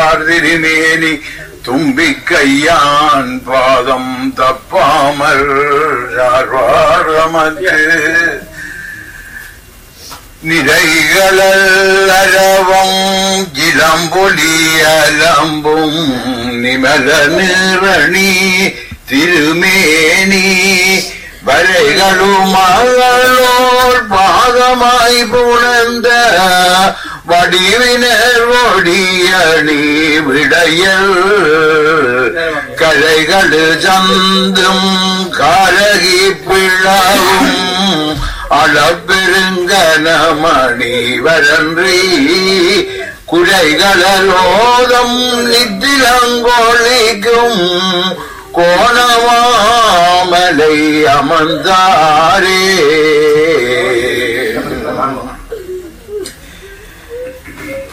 தப்பார் திருமேனி தும்பிக்கையான் பாதம் தப்பாமல் சார்வாரமற்று நிறைகளரவம் இளம்பொலி அலம்பும் நிமல நிறணி திருமேனி வரைகளும் மகளோர் பாதமாய் புணர்ந்த வடிவினர் ஒடியணி விடையல் கலைகளு சந்தும் காலகி பிளவும் அளப்பெருங்கனமணி வரன்றி குறைகளோதம் நித்திலங்கொழிக்கும் கோணமாமலை அமர்ந்தாரே